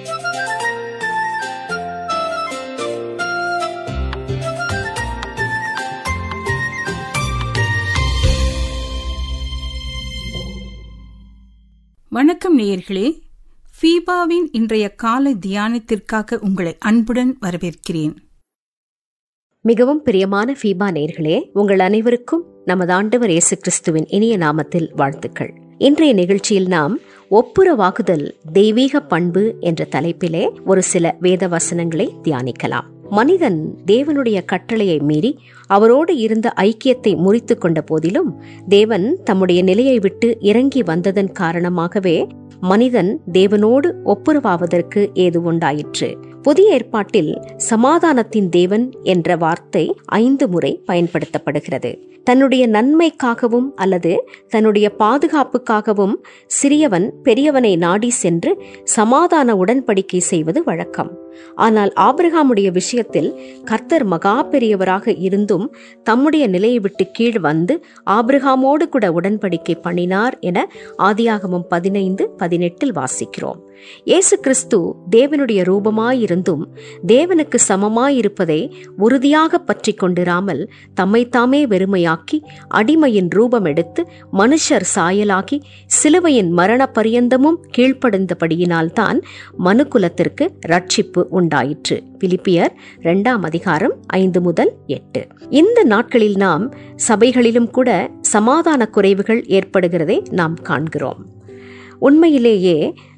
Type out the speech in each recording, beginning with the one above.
வணக்கம் நேயர்களே ஃபீபாவின் இன்றைய காலை தியானத்திற்காக உங்களை அன்புடன் வரவேற்கிறேன் மிகவும் பிரியமான ஃபீபா நேர்களே உங்கள் அனைவருக்கும் நமது ஆண்டவர் இயேசு கிறிஸ்துவின் இனிய நாமத்தில் வாழ்த்துக்கள் இன்றைய நிகழ்ச்சியில் நாம் ஒப்புரவாகுதல் தெய்வீக பண்பு என்ற தலைப்பிலே ஒரு சில வேத வசனங்களை தியானிக்கலாம் மனிதன் தேவனுடைய கட்டளையை மீறி அவரோடு இருந்த ஐக்கியத்தை முறித்து கொண்ட போதிலும் தேவன் தம்முடைய நிலையை விட்டு இறங்கி வந்ததன் காரணமாகவே மனிதன் தேவனோடு ஒப்புரவாவதற்கு ஏது உண்டாயிற்று புதிய ஏற்பாட்டில் சமாதானத்தின் தேவன் என்ற வார்த்தை ஐந்து முறை பயன்படுத்தப்படுகிறது தன்னுடைய நன்மைக்காகவும் அல்லது தன்னுடைய பாதுகாப்புக்காகவும் சிறியவன் பெரியவனை நாடி சென்று சமாதான உடன்படிக்கை செய்வது வழக்கம் ஆனால் ஆபிரகாமுடைய விஷயத்தில் கர்த்தர் மகா பெரியவராக இருந்தும் தம்முடைய நிலையை விட்டு கீழ் வந்து ஆபிரகாமோடு கூட உடன்படிக்கை பண்ணினார் என ஆதியாகமம் பதினைந்து பதினெட்டில் வாசிக்கிறோம் இயேசு கிறிஸ்து தேவனுடைய ரூபமாயிருந்தும் தேவனுக்கு சமமாயிருப்பதை உறுதியாக பற்றி கொண்டிராமல் தம்மைத்தாமே வெறுமையாக்கி அடிமையின் ரூபம் எடுத்து மனுஷர் சாயலாகி சிலுவையின் மரண பரியந்தமும் கீழ்ப்படிந்தபடியினால்தான் மனுக்குலத்திற்கு ரட்சிப்பு உண்டாயிற்று பிலிப்பியர் இரண்டாம் அதிகாரம் ஐந்து முதல் எட்டு இந்த நாட்களில் நாம் சபைகளிலும் கூட சமாதான குறைவுகள் ஏற்படுகிறதை நாம் காண்கிறோம் உண்மையிலேயே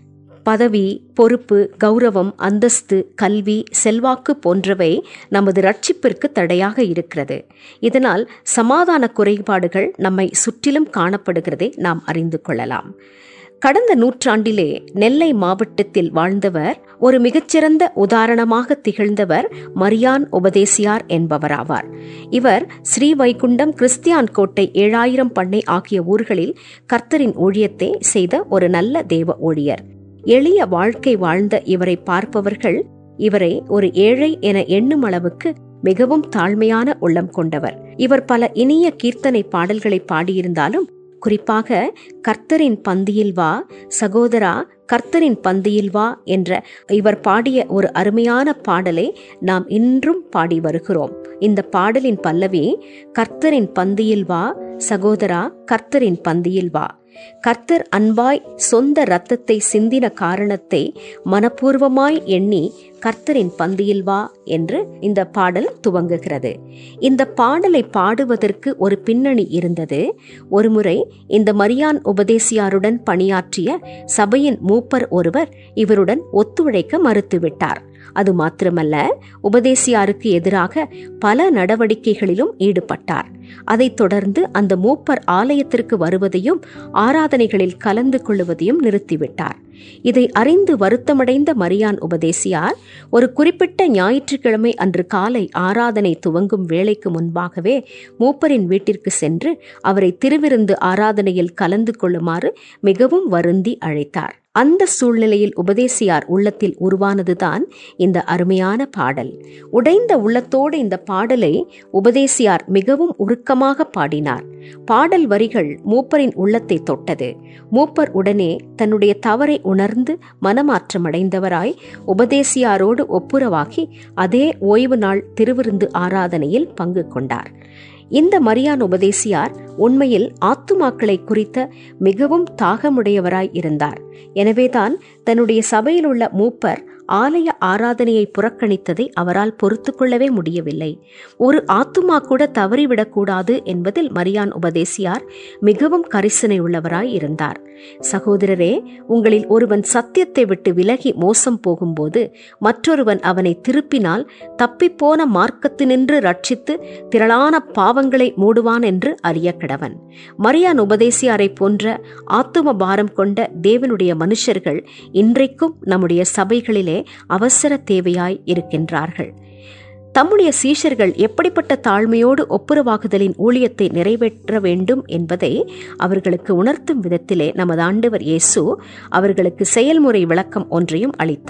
பதவி பொறுப்பு கௌரவம் அந்தஸ்து கல்வி செல்வாக்கு போன்றவை நமது ரட்சிப்பிற்கு தடையாக இருக்கிறது இதனால் சமாதான குறைபாடுகள் நம்மை சுற்றிலும் காணப்படுகிறதை நாம் அறிந்து கொள்ளலாம் கடந்த நூற்றாண்டிலே நெல்லை மாவட்டத்தில் வாழ்ந்தவர் ஒரு மிகச்சிறந்த உதாரணமாக திகழ்ந்தவர் மரியான் உபதேசியார் என்பவராவார் இவர் ஸ்ரீவைகுண்டம் கிறிஸ்தியான் கோட்டை ஏழாயிரம் பண்ணை ஆகிய ஊர்களில் கர்த்தரின் ஊழியத்தை செய்த ஒரு நல்ல தேவ ஊழியர் எளிய வாழ்க்கை வாழ்ந்த இவரை பார்ப்பவர்கள் இவரை ஒரு ஏழை என எண்ணும் அளவுக்கு மிகவும் தாழ்மையான உள்ளம் கொண்டவர் இவர் பல இனிய கீர்த்தனை பாடல்களை பாடியிருந்தாலும் குறிப்பாக கர்த்தரின் பந்தியில் வா சகோதரா கர்த்தரின் பந்தியில் வா என்ற இவர் பாடிய ஒரு அருமையான பாடலை நாம் இன்றும் பாடி வருகிறோம் இந்த பாடலின் பல்லவி கர்த்தரின் பந்தியில் வா சகோதரா கர்த்தரின் பந்தியில் வா கர்த்தர் அன்பாய் சொந்த இரத்தத்தை சிந்தின காரணத்தை மனப்பூர்வமாய் எண்ணி கர்த்தரின் பந்தியில் வா என்று இந்த பாடல் துவங்குகிறது இந்த பாடலை பாடுவதற்கு ஒரு பின்னணி இருந்தது ஒருமுறை இந்த மரியான் உபதேசியாருடன் பணியாற்றிய சபையின் மூப்பர் ஒருவர் இவருடன் ஒத்துழைக்க மறுத்துவிட்டார் அது மாத்திரமல்ல உபதேசியாருக்கு எதிராக பல நடவடிக்கைகளிலும் ஈடுபட்டார் அதைத் தொடர்ந்து அந்த மூப்பர் ஆலயத்திற்கு வருவதையும் ஆராதனைகளில் கலந்து கொள்வதையும் நிறுத்திவிட்டார் இதை அறிந்து வருத்தமடைந்த மரியான் உபதேசியார் ஒரு குறிப்பிட்ட ஞாயிற்றுக்கிழமை அன்று காலை ஆராதனை துவங்கும் வேளைக்கு முன்பாகவே மூப்பரின் வீட்டிற்கு சென்று அவரை திருவிருந்து ஆராதனையில் கலந்து கொள்ளுமாறு மிகவும் வருந்தி அழைத்தார் அந்த சூழ்நிலையில் உபதேசியார் உள்ளத்தில் உருவானதுதான் இந்த அருமையான பாடல் உடைந்த உள்ளத்தோடு இந்த பாடலை உபதேசியார் மிகவும் உருக்கமாக பாடினார் பாடல் வரிகள் மூப்பரின் உள்ளத்தை தொட்டது மூப்பர் உடனே தன்னுடைய தவறை உணர்ந்து மனமாற்றமடைந்தவராய் உபதேசியாரோடு ஒப்புரவாகி அதே ஓய்வு நாள் திருவிருந்து ஆராதனையில் பங்கு கொண்டார் இந்த மரியான் உபதேசியார் உண்மையில் ஆத்துமாக்களை குறித்த மிகவும் தாகமுடையவராய் இருந்தார் எனவேதான் தன்னுடைய சபையில் உள்ள மூப்பர் ஆலய ஆராதனையை புறக்கணித்ததை அவரால் பொறுத்து கொள்ளவே முடியவில்லை ஒரு ஆத்துமா கூட தவறிவிடக்கூடாது என்பதில் மரியான் உபதேசியார் மிகவும் கரிசனை உள்ளவராய் இருந்தார் சகோதரரே உங்களில் ஒருவன் சத்தியத்தை விட்டு விலகி மோசம் போகும்போது மற்றொருவன் அவனை திருப்பினால் தப்பிப்போன மார்க்கத்தினின்று ரட்சித்து திரளான பாவங்களை மூடுவான் என்று அறிய கிடவன் மரியான் உபதேசியாரை போன்ற ஆத்தும பாரம் கொண்ட தேவனுடைய மனுஷர்கள் இன்றைக்கும் நம்முடைய சபைகளிலே அவசர தேவையாய் இருக்கின்றார்கள் தம்முடைய சீஷர்கள் எப்படிப்பட்ட தாழ்மையோடு ஒப்புரவாகுதலின் ஊழியத்தை நிறைவேற்ற வேண்டும் என்பதை அவர்களுக்கு உணர்த்தும் விதத்திலே நமது ஆண்டவர் இயேசு அவர்களுக்கு செயல்முறை விளக்கம் ஒன்றையும் அளித்தார்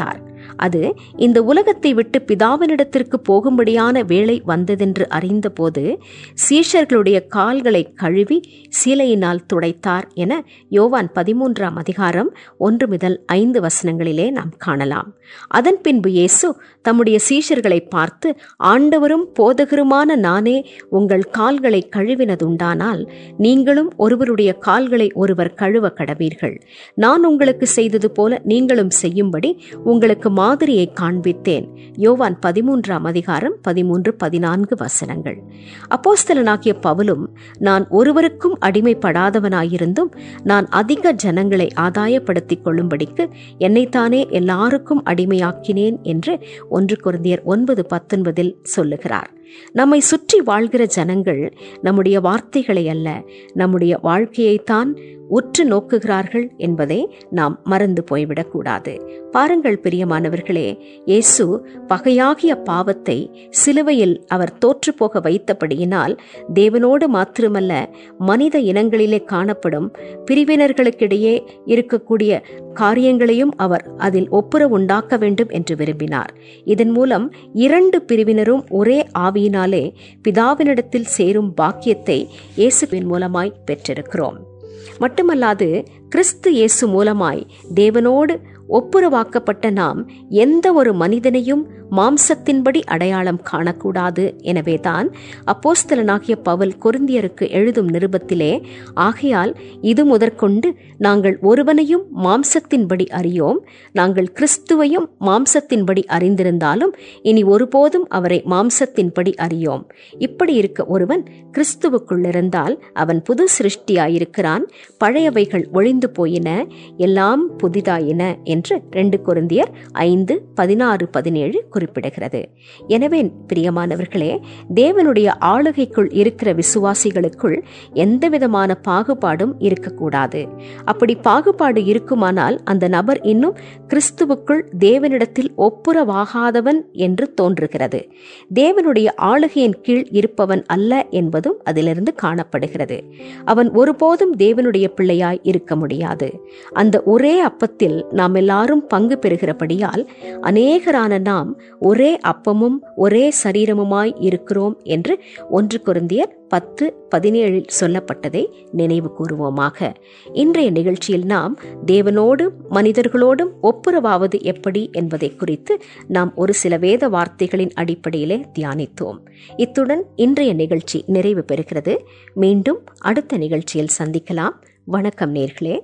அது இந்த உலகத்தை விட்டு பிதாவினிடத்திற்கு போகும்படியான வேளை வந்ததென்று அறிந்தபோது சீஷர்களுடைய கால்களை கழுவி சீலையினால் துடைத்தார் என யோவான் பதிமூன்றாம் அதிகாரம் ஒன்று முதல் ஐந்து வசனங்களிலே நாம் காணலாம் அதன் பின்பு இயேசு தம்முடைய சீஷர்களை பார்த்து ஆண்டவரும் போதகருமான நானே உங்கள் கால்களை கழுவினதுண்டானால் நீங்களும் ஒருவருடைய கால்களை ஒருவர் கழுவ கடவீர்கள் நான் உங்களுக்கு செய்தது போல நீங்களும் செய்யும்படி உங்களுக்கு மாதிரியை காண்பித்தேன் யோவான் பதிமூன்றாம் அதிகாரம் பதிமூன்று பதினான்கு வசனங்கள் அப்போஸ்தலனாகிய பவுலும் நான் ஒருவருக்கும் அடிமைப்படாதவனாயிருந்தும் நான் அதிக ஜனங்களை ஆதாயப்படுத்திக் கொள்ளும்படிக்கு என்னைத்தானே எல்லாருக்கும் அடிமையாக்கினேன் என்று ஒன்று குருந்தியர் ஒன்பது பத்தொன்பதில் சொல்லுகிறார் நம்மை சுற்றி வாழ்கிற ஜனங்கள் நம்முடைய வார்த்தைகளை அல்ல நம்முடைய வாழ்க்கையைத்தான் உற்று நோக்குகிறார்கள் என்பதை நாம் மறந்து போய்விடக்கூடாது பாருங்கள் பிரியமானவர்களே இயேசு பகையாகிய பாவத்தை சிலுவையில் அவர் தோற்றுப்போக வைத்தபடியினால் தேவனோடு மாத்திரமல்ல மனித இனங்களிலே காணப்படும் பிரிவினர்களுக்கிடையே இருக்கக்கூடிய காரியங்களையும் அவர் அதில் ஒப்புரவு உண்டாக்க வேண்டும் என்று விரும்பினார் இதன் மூலம் இரண்டு பிரிவினரும் ஒரே ஆவியினாலே பிதாவினிடத்தில் சேரும் பாக்கியத்தை இயேசுவின் மூலமாய் பெற்றிருக்கிறோம் மட்டுமல்லாது கிறிஸ்து இயேசு மூலமாய் தேவனோடு ஒப்புரவாக்கப்பட்ட நாம் எந்த ஒரு மனிதனையும் மாம்சத்தின்படி அடையாளம் காணக்கூடாது எனவேதான் அப்போஸ்தலனாகிய பவுல் கொருந்தியருக்கு எழுதும் நிருபத்திலே ஆகையால் இது முதற்கொண்டு நாங்கள் ஒருவனையும் மாம்சத்தின்படி அறியோம் நாங்கள் கிறிஸ்துவையும் மாம்சத்தின்படி அறிந்திருந்தாலும் இனி ஒருபோதும் அவரை மாம்சத்தின்படி அறியோம் இப்படி இருக்க ஒருவன் கிறிஸ்துவுக்குள்ளிருந்தால் அவன் புது சிருஷ்டியாயிருக்கிறான் பழையவைகள் ஒழிந்து போயின எல்லாம் புதிதாயின என்று ரெண்டு கொருந்தியர் ஐந்து பதினாறு பதினேழு குறிப்பிடுகிறது எனவே பிரியமானவர்களே தேவனுடைய ஆளுகைக்குள் இருக்கிற விசுவாசிகளுக்குள் எந்தவிதமான பாகுபாடும் இருக்கக்கூடாது அப்படி பாகுபாடு இருக்குமானால் அந்த நபர் இன்னும் கிறிஸ்துவுக்குள் தேவனிடத்தில் ஒப்புரவாகாதவன் என்று தோன்றுகிறது தேவனுடைய ஆளுகையின் கீழ் இருப்பவன் அல்ல என்பதும் அதிலிருந்து காணப்படுகிறது அவன் ஒருபோதும் தேவனுடைய பிள்ளையாய் இருக்க முடியாது அந்த ஒரே அப்பத்தில் நாம் எல்லாரும் பங்கு பெறுகிறபடியால் அநேகரான நாம் ஒரே அப்பமும் ஒரே சரீரமுமாய் இருக்கிறோம் என்று ஒன்று குருந்தியர் பத்து பதினேழில் சொல்லப்பட்டதை நினைவு கூறுவோமாக இன்றைய நிகழ்ச்சியில் நாம் தேவனோடும் மனிதர்களோடும் ஒப்புரவாவது எப்படி என்பதை குறித்து நாம் ஒரு சில வேத வார்த்தைகளின் அடிப்படையிலே தியானித்தோம் இத்துடன் இன்றைய நிகழ்ச்சி நிறைவு பெறுகிறது மீண்டும் அடுத்த நிகழ்ச்சியில் சந்திக்கலாம் வணக்கம் நேர்களே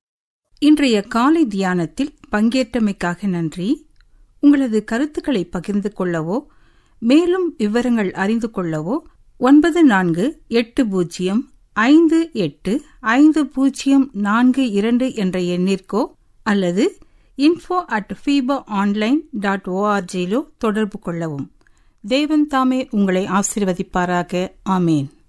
இன்றைய காலை தியானத்தில் பங்கேற்றமைக்காக நன்றி உங்களது கருத்துக்களை பகிர்ந்து கொள்ளவோ மேலும் விவரங்கள் அறிந்து கொள்ளவோ ஒன்பது நான்கு எட்டு பூஜ்ஜியம் ஐந்து எட்டு ஐந்து பூஜ்ஜியம் நான்கு இரண்டு என்ற எண்ணிற்கோ அல்லது info at FIBA online dot ஓஆர்ஜியிலோ தொடர்பு கொள்ளவும் தேவன் தாமே உங்களை ஆசிர்வதிப்பாராக ஆமேன்